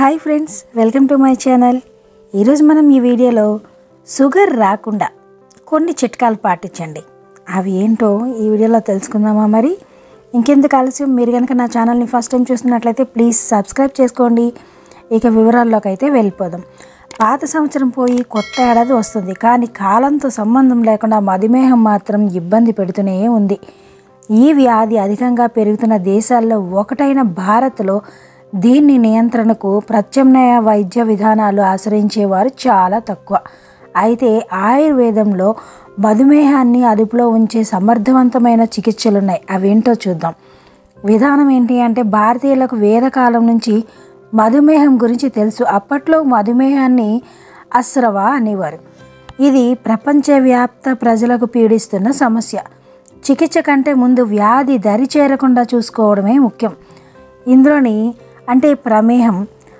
hi friends welcome to my channel ఈరోజు మనం ఈ వీడియోలో షుగర్ రాకుండా కొన్ని చిట్కాలు పాటించండి అవి ఏంటో ఈ వీడియోలో తెలుసుకుందామా మరి ఇంకెందుకు ఆలస్యం మీరు కనుక నా ఛానల్ని ఫస్ట్ టైం చూస్తున్నట్లయితే ప్లీజ్ సబ్స్క్రైబ్ చేసుకోండి ఇక వివరాల్లోకి అయితే వెళ్ళిపోదాం పాత సంవత్సరం పోయి కొత్త ఏడాది వస్తుంది కానీ కాలంతో సంబంధం లేకుండా మధుమేహం మాత్రం ఇబ్బంది పెడుతూనే ఉంది ఈ వ్యాధి అధికంగా పెరుగుతున్న దేశాల్లో ఒకటైన భారత్లో దీన్ని నియంత్రణకు ప్రత్యామ్నాయ వైద్య విధానాలు ఆశ్రయించేవారు చాలా తక్కువ అయితే ఆయుర్వేదంలో మధుమేహాన్ని అదుపులో ఉంచే సమర్థవంతమైన చికిత్సలు ఉన్నాయి అవేంటో చూద్దాం విధానం ఏంటి అంటే భారతీయులకు వేదకాలం నుంచి మధుమేహం గురించి తెలుసు అప్పట్లో మధుమేహాన్ని అస్రవ అనేవారు ఇది ప్రపంచవ్యాప్త ప్రజలకు పీడిస్తున్న సమస్య చికిత్స కంటే ముందు వ్యాధి దరి చేరకుండా చూసుకోవడమే ముఖ్యం ఇందులోని అంటే ప్రమేహం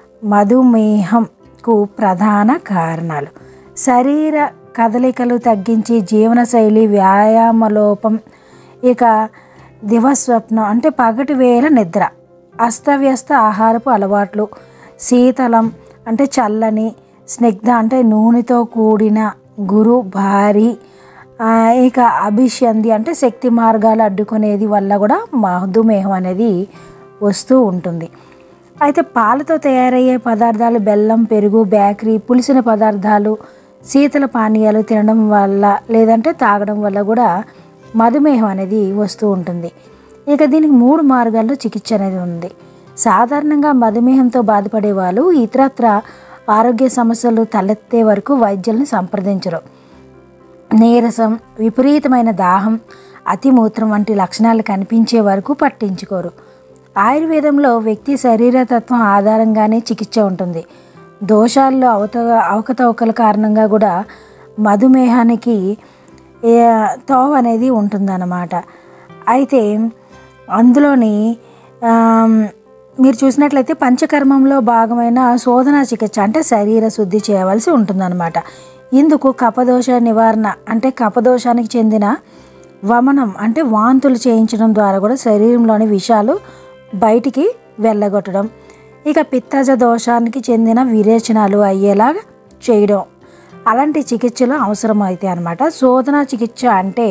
మధుమేహంకు ప్రధాన కారణాలు శరీర కదలికలు తగ్గించి జీవనశైలి వ్యాయామ లోపం ఇక దివస్వప్నం అంటే పగటి వేళ నిద్ర అస్తవ్యస్త ఆహారపు అలవాట్లు శీతలం అంటే చల్లని స్నిగ్ధ అంటే నూనెతో కూడిన గురు భారీ ఆ, ఇక అభిషంది అంటే శక్తి మార్గాలు అడ్డుకునేది వల్ల కూడా మధుమేహం అనేది వస్తూ ఉంటుంది అయితే పాలతో తయారయ్యే పదార్థాలు బెల్లం పెరుగు బేకరీ పులిసిన పదార్థాలు శీతల పానీయాలు తినడం వల్ల లేదంటే తాగడం వల్ల కూడా మధుమేహం అనేది వస్తూ ఉంటుంది ఇక దీనికి మూడు మార్గాల్లో చికిత్స అనేది ఉంది సాధారణంగా మధుమేహంతో బాధపడే వాళ్ళు ఇతరత్ర ఆరోగ్య సమస్యలు తలెత్తే వరకు వైద్యుల్ని సంప్రదించరు నీరసం విపరీతమైన దాహం అతిమూత్రం వంటి లక్షణాలు కనిపించే వరకు పట్టించుకోరు ఆయుర్వేదంలో వ్యక్తి శరీరతత్వం ఆధారంగానే చికిత్స ఉంటుంది దోషాల్లో అవత అవకతవకల కారణంగా కూడా మధుమేహానికి ఏ, తోవ అనేది ఉంటుందన్నమాట అయితే అందులోని ఆమ్, మీరు చూసినట్లయితే పంచకర్మంలో భాగమైన శోధన చికిత్స అంటే శరీర శుద్ధి చేయవలసి ఉంటుందన్నమాట ఇందుకు కపదోష నివారణ అంటే కపదోషానికి చెందిన వమనం అంటే వాంతులు చేయించడం ద్వారా కూడా శరీరంలోని విషాలు బయటికి వెళ్ళగొట్టడం ఇక పిత్తజ దోషానికి చెందిన విరేచనాలు అయ్యేలాగా చేయడం అలాంటి చికిత్సలు అవసరం అవుతాయి అన్నమాట శోధన చికిత్స అంటే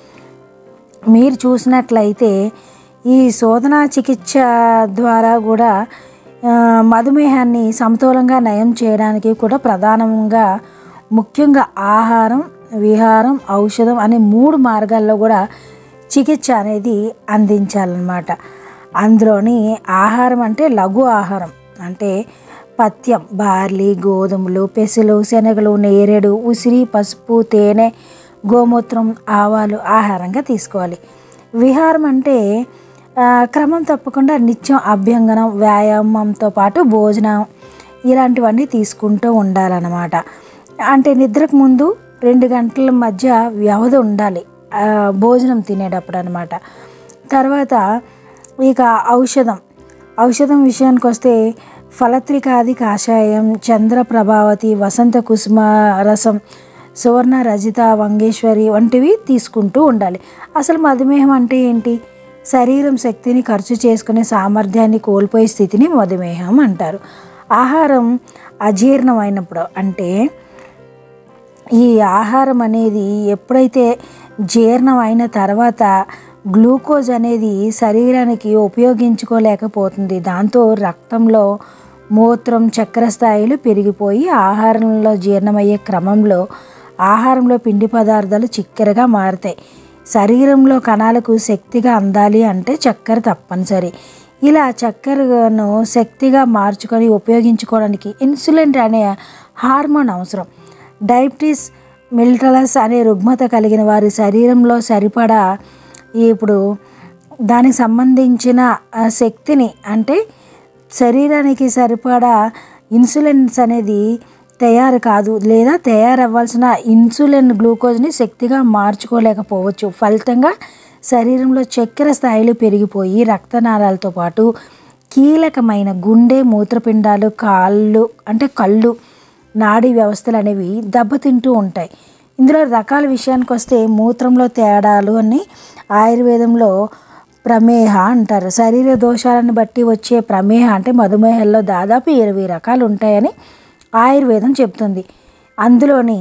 మీరు చూసినట్లయితే ఈ శోధన చికిత్స ద్వారా కూడా ఆ, మధుమేహాన్ని సమతూలంగా నయం చేయడానికి కూడా ప్రధానంగా ముఖ్యంగా ఆహారం విహారం ఔషధం అనే మూడు మార్గాల్లో కూడా చికిత్స అనేది అందించాలన్నమాట అందులోని ఆహారం అంటే లఘు ఆహారం అంటే పథ్యం బార్లీ గోధుమలు పెసలు శనగలు నేరేడు ఉసిరి పసుపు తేనె గోమూత్రం ఆవాలు ఆహారంగా తీసుకోవాలి విహారం అంటే ఆ, క్రమం తప్పకుండా నిత్యం అభ్యంగనం వ్యాయామంతో పాటు భోజనం ఇలాంటివన్నీ తీసుకుంటూ ఉండాలన్నమాట అంటే నిద్రకు ముందు రెండు గంటల మధ్య వ్యవధి ఉండాలి ఆ, భోజనం తినేటప్పుడు అనమాట తర్వాత ఇక ఔషధం ఔషధం విషయానికి వస్తే ఫలత్రికాది కాషాయం చంద్ర ప్రభావతి వసంత కుసుమ రసం సువర్ణ రజిత వంగేశ్వరి వంటివి తీసుకుంటూ ఉండాలి అసలు మధుమేహం అంటే ఏంటి శరీరం శక్తిని ఖర్చు చేసుకునే సామర్థ్యాన్ని కోల్పోయే స్థితిని మధుమేహం అంటారు ఆహారం అజీర్ణమైనప్పుడు అంటే ఈ ఆహారం అనేది ఎప్పుడైతే జీర్ణం అయిన తర్వాత గ్లూకోజ్ అనేది శరీరానికి ఉపయోగించుకోలేకపోతుంది దాంతో రక్తంలో మూత్రం చక్కెర స్థాయిలు పెరిగిపోయి ఆహారంలో జీర్ణమయ్యే క్రమంలో ఆహారంలో పిండి పదార్థాలు చిక్కెరగా మారుతాయి శరీరంలో కణాలకు శక్తిగా అందాలి అంటే చక్కెర తప్పనిసరి ఇలా చక్కెరను శక్తిగా మార్చుకొని ఉపయోగించుకోవడానికి ఇన్సులిన్ అనే హార్మోన్ అవసరం డయాబెటీస్ మిల్టలస్ అనే రుగ్మత కలిగిన వారి శరీరంలో సరిపడా ఇప్పుడు దానికి సంబంధించిన ఆ, శక్తిని అంటే శరీరానికి సరిపడా ఇన్సులిన్స్ అనేది తయారు కాదు లేదా తయారవ్వాల్సిన ఇన్సులిన్ గ్లూకోజ్ని శక్తిగా మార్చుకోలేకపోవచ్చు ఫలితంగా శరీరంలో చక్కెర స్థాయిలు పెరిగిపోయి రక్తనాళాలతో పాటు కీలకమైన గుండె మూత్రపిండాలు కాళ్ళు అంటే కళ్ళు నాడీ వ్యవస్థలు అనేవి దెబ్బతింటూ ఉంటాయి ఇందులో రకాల విషయానికి వస్తే మూత్రంలో తేడాలు అని ఆయుర్వేదంలో ప్రమేహ అంటారు శరీర దోషాలను బట్టి వచ్చే ప్రమేహ అంటే మధుమేహంలో దాదాపు ఇరవై రకాలు ఉంటాయని ఆయుర్వేదం చెప్తుంది అందులోని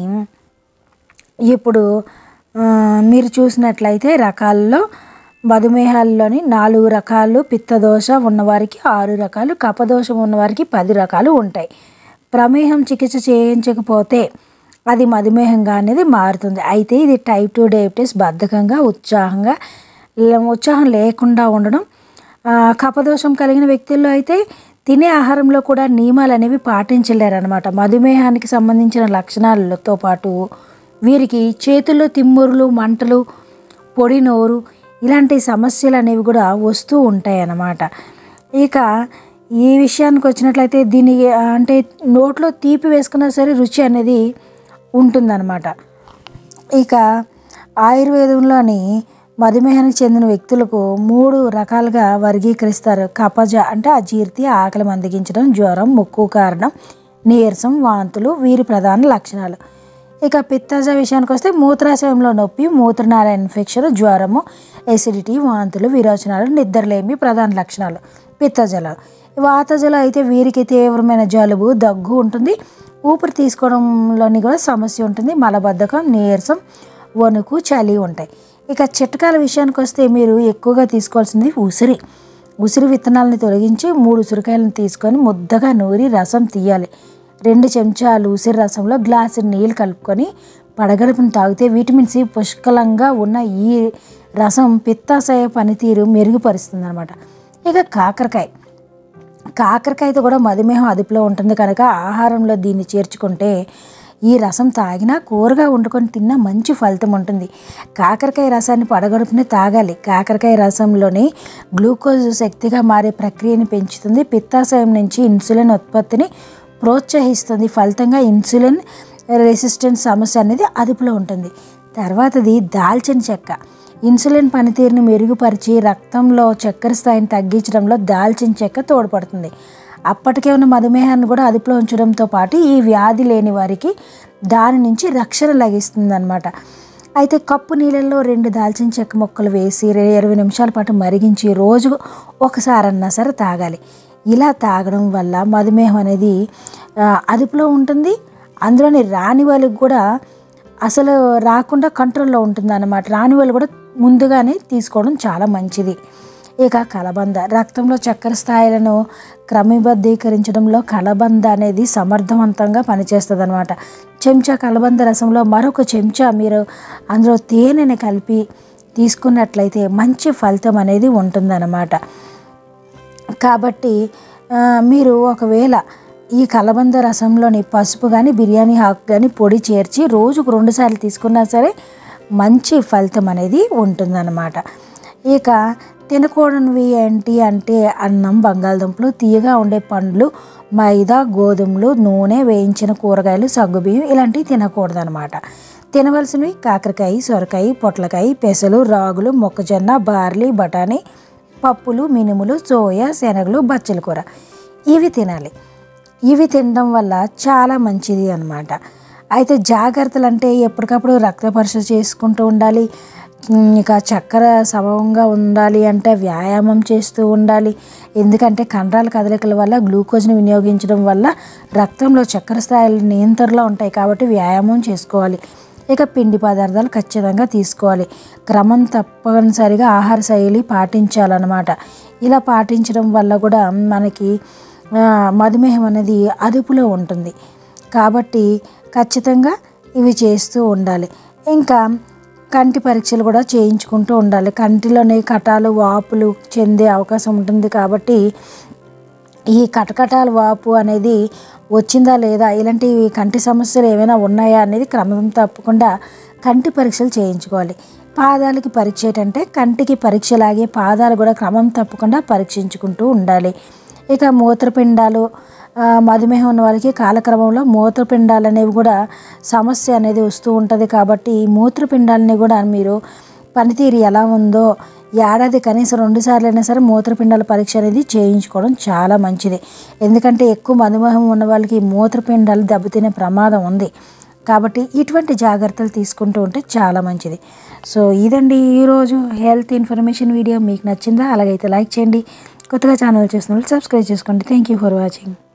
ఇప్పుడు ఆ, మీరు చూసినట్లయితే రకాల్లో మధుమేహాల్లోని నాలుగు రకాలు పిత్తదోష ఉన్నవారికి ఆరు రకాలు కపదోషం ఉన్నవారికి పది రకాలు ఉంటాయి ప్రమేహం చికిత్స చేయించకపోతే అది మధుమేహంగా అనేది మారుతుంది అయితే ఇది టైప్ టూ డయాబెటీస్ బద్ధకంగా ఉత్సాహంగా ల- ఉత్సాహం లేకుండా ఉండడం ఆ, కపదోషం కలిగిన వ్యక్తుల్లో అయితే తినే ఆహారంలో కూడా నియమాలు అనేవి పాటించలేరు అనమాట మధుమేహానికి సంబంధించిన లక్షణాలతో పాటు వీరికి చేతుల్లో తిమ్మురులు మంటలు పొడి నోరు ఇలాంటి సమస్యలు అనేవి కూడా వస్తూ ఉంటాయి అన్నమాట ఇక ఈ విషయానికి వచ్చినట్లయితే దీని ఆ, అంటే నోట్లో తీపి వేసుకున్నా సరే రుచి అనేది ఉంటుందన్నమాట ఇక ఆయుర్వేదంలోని మధుమేహానికి చెందిన వ్యక్తులకు మూడు రకాలుగా వర్గీకరిస్తారు కపజ అంటే అజీర్తి ఆకలి మందగించడం జ్వరం ముక్కు కారణం నీరసం వాంతులు వీరి ప్రధాన లక్షణాలు ఇక పిత్తజ విషయానికి వస్తే మూత్రాశయంలో నొప్పి మూత్రనాళ ఇన్ఫెక్షన్ జ్వరము ఎసిడిటీ వాంతులు విరోచనాలు నిద్రలేమి ప్రధాన లక్షణాలు పిత్తజల వాతజల అయితే వీరికి తీవ్రమైన జలుబు దగ్గు ఉంటుంది ఊపిరి తీసుకోవడంలోని కూడా సమస్య ఉంటుంది మలబద్ధకం నీరసం వణుకు చలి ఉంటాయి ఇక చిట్కాల విషయానికి వస్తే మీరు ఎక్కువగా తీసుకోవాల్సింది ఉసిరి ఉసిరి విత్తనాలను తొలగించి మూడు ఉసిరికాయలను తీసుకొని ముద్దగా నూరి రసం తీయాలి రెండు చెంచాలు ఉసిరి రసంలో గ్లాసు నీళ్ళు కలుపుకొని పడగడుపుని తాగితే విటమిన్ సి పుష్కలంగా ఉన్న ఈ రసం పిత్తాశయ పనితీరు మెరుగుపరుస్తుంది అనమాట ఇక కాకరకాయ కాకరకాయతో కూడా మధుమేహం అదుపులో ఉంటుంది కనుక ఆహారంలో దీన్ని చేర్చుకుంటే ఈ రసం తాగినా కూరగా వండుకొని తిన్నా మంచి ఫలితం ఉంటుంది కాకరకాయ రసాన్ని పడగడుపునే తాగాలి కాకరకాయ రసంలోని గ్లూకోజ్ శక్తిగా మారే ప్రక్రియని పెంచుతుంది పిత్తాశయం నుంచి ఇన్సులిన్ ఉత్పత్తిని ప్రోత్సహిస్తుంది ఫలితంగా ఇన్సులిన్ రెసిస్టెన్స్ సమస్య అనేది అదుపులో ఉంటుంది తర్వాతది దాల్చిన చెక్క ఇన్సులిన్ పనితీరుని మెరుగుపరిచి రక్తంలో చక్కెర స్థాయిని తగ్గించడంలో దాల్చిన చెక్క తోడ్పడుతుంది అప్పటికే ఉన్న మధుమేహాన్ని కూడా అదుపులో ఉంచడంతో పాటు ఈ వ్యాధి లేని వారికి దాని నుంచి రక్షణ లభిస్తుంది అనమాట అయితే కప్పు నీళ్ళల్లో రెండు దాల్చిన చెక్క ముక్కలు వేసి ఇరవై ఇరవై నిమిషాల పాటు మరిగించి రోజు ఒకసారన్నా సరే తాగాలి ఇలా తాగడం వల్ల మధుమేహం అనేది ఆ, అదుపులో ఉంటుంది అందులోని రాని వాళ్ళకి కూడా అసలు రాకుండా కంట్రోల్లో ఉంటుంది అన్నమాట రాని వాళ్ళు కూడా ముందుగానే తీసుకోవడం చాలా మంచిది ఇక కలబంద రక్తంలో చక్కెర స్థాయిలను క్రమబద్ధీకరించడంలో కలబంద అనేది సమర్థవంతంగా పనిచేస్తుంది అనమాట చెంచా కలబంద రసంలో మరొక చెంచా మీరు అందులో తేనెని కలిపి తీసుకున్నట్లయితే మంచి ఫలితం అనేది ఉంటుందన్నమాట కాబట్టి ఆ, మీరు ఒకవేళ ఈ కలబంద రసంలోని పసుపు కానీ బిర్యానీ ఆకు కానీ పొడి చేర్చి రోజుకు రెండుసార్లు తీసుకున్నా సరే మంచి ఫలితం అనేది ఉంటుందన్నమాట ఇక తినకూడనివి ఏంటి అంటే అన్నం బంగాళదుంపలు తీయగా ఉండే పండ్లు మైదా గోధుమలు నూనె వేయించిన కూరగాయలు సగ్గుబియ్యం ఇలాంటివి తినకూడదనమాట తినవలసినవి కాకరకాయ సొరకాయ పొట్లకాయ పెసలు రాగులు మొక్కజొన్న బార్లీ బఠానీ పప్పులు మినుములు సోయా శనగలు బచ్చల కూర ఇవి తినాలి ఇవి తినడం వల్ల చాలా మంచిది అన్నమాట అయితే జాగ్రత్తలు అంటే ఎప్పటికప్పుడు రక్త పరీక్ష చేసుకుంటూ ఉండాలి ఉమ్, ఇక చక్కెర సమంగా ఉండాలి అంటే వ్యాయామం చేస్తూ ఉండాలి ఎందుకంటే కండరాల కదలికల వల్ల గ్లూకోజ్ని వినియోగించడం వల్ల రక్తంలో చక్కెర స్థాయిలు నియంత్రణలో ఉంటాయి కాబట్టి వ్యాయామం చేసుకోవాలి ఇక పిండి పదార్థాలు ఖచ్చితంగా తీసుకోవాలి క్రమం తప్పనిసరిగా ఆహార శైలి పాటించాలన్నమాట ఇలా పాటించడం వల్ల కూడా మనకి ఆ, మధుమేహం అనేది అదుపులో ఉంటుంది కాబట్టి ఖచ్చితంగా ఇవి చేస్తూ ఉండాలి ఇంకా కంటి పరీక్షలు కూడా చేయించుకుంటూ ఉండాలి కంటిలోని కటాలు వాపులు చెందే అవకాశం ఉంటుంది కాబట్టి ఈ కటకటాల వాపు అనేది వచ్చిందా లేదా ఇలాంటి కంటి సమస్యలు ఏమైనా ఉన్నాయా అనేది క్రమం తప్పకుండా కంటి పరీక్షలు చేయించుకోవాలి పాదాలకి పరీక్ష ఏంటంటే కంటికి పరీక్షలాగే పాదాలు కూడా క్రమం తప్పకుండా పరీక్షించుకుంటూ ఉండాలి ఇక మూత్రపిండాలు ఆ, మధుమేహం ఉన్న వాళ్ళకి కాలక్రమంలో మూత్రపిండాలు అనేవి కూడా సమస్య అనేది వస్తూ ఉంటుంది కాబట్టి ఈ మూత్రపిండాలని కూడా మీరు పనితీరు ఎలా ఉందో ఏడాది కనీసం రెండు సార్లు అయినా సరే మూత్రపిండాల పరీక్ష అనేది చేయించుకోవడం చాలా మంచిది ఎందుకంటే ఎక్కువ మధుమేహం ఉన్న వాళ్ళకి ఈ మూత్రపిండాలు దెబ్బతినే ప్రమాదం ఉంది కాబట్టి ఇటువంటి జాగ్రత్తలు తీసుకుంటూ ఉంటే చాలా మంచిది సో ఇదండి ఈరోజు హెల్త్ ఇన్ఫర్మేషన్ వీడియో మీకు నచ్చిందా అలాగైతే లైక్ చేయండి కొత్తగా ఛానల్ చూసిన వాళ్ళు సబ్స్క్రైబ్ చేసుకోండి థ్యాంక్ యూ ఫర్ వాచింగ్